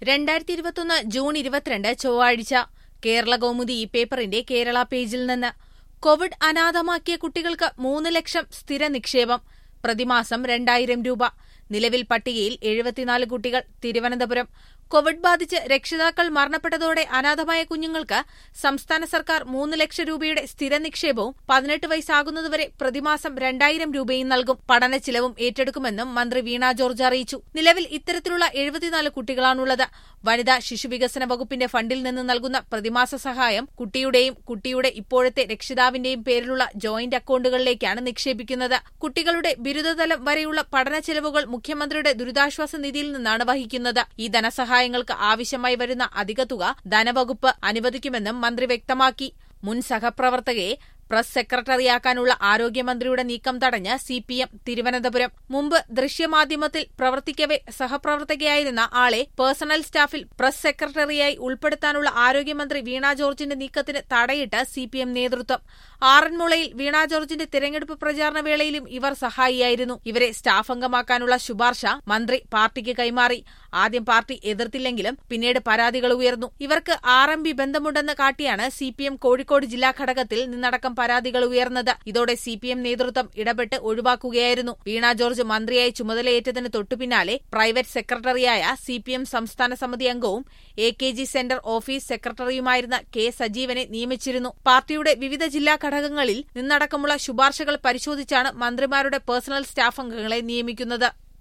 രണ്ടായിരത്തി ഇരുപത്തൊന്ന് ജൂൺ ഇരുപത്തിരണ്ട് ചൊവ്വാഴ്ച കേരള കൗമുദി ഈ പേപ്പറിന്റെ കേരള പേജിൽ നിന്ന് കോവിഡ് അനാഥമാക്കിയ കുട്ടികൾക്ക് മൂന്ന് ലക്ഷം സ്ഥിര നിക്ഷേപം പ്രതിമാസം രണ്ടായിരം രൂപ നിലവിൽ പട്ടികയിൽ എഴുപത്തിനാല് കുട്ടികൾ തിരുവനന്തപുരം കോവിഡ് ബാധിച്ച് രക്ഷിതാക്കൾ മരണപ്പെട്ടതോടെ അനാഥമായ കുഞ്ഞുങ്ങൾക്ക് സംസ്ഥാന സർക്കാർ മൂന്ന് ലക്ഷം രൂപയുടെ സ്ഥിര നിക്ഷേപവും പതിനെട്ട് വയസ്സാകുന്നതുവരെ പ്രതിമാസം രണ്ടായിരം രൂപയും നൽകും പഠന ചിലവും ഏറ്റെടുക്കുമെന്നും മന്ത്രി വീണ ജോർജ് അറിയിച്ചു നിലവിൽ ഇത്തരത്തിലുള്ള എഴുപത്തിനാല് കുട്ടികളാണുള്ളത് വനിതാ ശിശുവികസന വകുപ്പിന്റെ ഫണ്ടിൽ നിന്ന് നൽകുന്ന പ്രതിമാസ സഹായം കുട്ടിയുടെയും കുട്ടിയുടെ ഇപ്പോഴത്തെ രക്ഷിതാവിന്റെയും പേരിലുള്ള ജോയിന്റ് അക്കൌണ്ടുകളിലേക്കാണ് നിക്ഷേപിക്കുന്നത് കുട്ടികളുടെ ബിരുദതലം വരെയുള്ള പഠന ചെലവുകൾ മുഖ്യമന്ത്രിയുടെ ദുരിതാശ്വാസ നിധിയിൽ നിന്നാണ് വഹിക്കുന്നത് ഈ ധനസഹായങ്ങൾക്ക് ആവശ്യമായി വരുന്ന അധിക തുക ധനവകുപ്പ് അനുവദിക്കുമെന്നും മന്ത്രി വ്യക്തമാക്കി മുൻ സഹപ്രവർത്തകയെ പ്രസ് സെക്രട്ടറിയാക്കാനുള്ള ആരോഗ്യമന്ത്രിയുടെ നീക്കം തടഞ്ഞ് സിപിഎം തിരുവനന്തപുരം മുമ്പ് ദൃശ്യമാധ്യമത്തിൽ പ്രവർത്തിക്കവെ സഹപ്രവർത്തകയായിരുന്ന ആളെ പേഴ്സണൽ സ്റ്റാഫിൽ പ്രസ് സെക്രട്ടറിയായി ഉൾപ്പെടുത്താനുള്ള ആരോഗ്യമന്ത്രി വീണ ജോർജിന്റെ നീക്കത്തിന് തടയിട്ട് സിപിഎം നേതൃത്വം ആറന്മുളയിൽ വീണ ജോർജിന്റെ തിരഞ്ഞെടുപ്പ് പ്രചാരണ വേളയിലും ഇവർ സഹായിയായിരുന്നു ഇവരെ സ്റ്റാഫ് അംഗമാക്കാനുള്ള ശുപാർശ മന്ത്രി പാർട്ടിക്ക് കൈമാറി ആദ്യം പാർട്ടി എതിർത്തില്ലെങ്കിലും പിന്നീട് പരാതികൾ ഉയർന്നു ഇവർക്ക് ആർ എം ബി ബന്ധമുണ്ടെന്ന് കാട്ടിയാണ് സിപിഎം കോഴിക്കോട് ജില്ലാ ഘടകത്തിൽ നിന്നടക്കം പരാതികൾ ഉയർന്നത് ഇതോടെ സിപിഎം നേതൃത്വം ഇടപെട്ട് ഒഴിവാക്കുകയായിരുന്നു വീണ ജോർജ് മന്ത്രിയായി ചുമതലയേറ്റതിന് തൊട്ടുപിന്നാലെ പ്രൈവറ്റ് സെക്രട്ടറിയായ സിപിഎം സംസ്ഥാന സമിതി അംഗവും A K G centre office സെക്രട്ടറിയുമായിരുന്ന കെ സജീവനെ നിയമിച്ചിരുന്നു പാർട്ടിയുടെ വിവിധ ജില്ലാ ഘടകങ്ങളിൽ നിന്നടക്കമുള്ള ശുപാർശകൾ പരിശോധിച്ചാണ് മന്ത്രിമാരുടെ പേഴ്സണൽ സ്റ്റാഫ് അംഗങ്ങളെ നിയമിക്കുന്നത്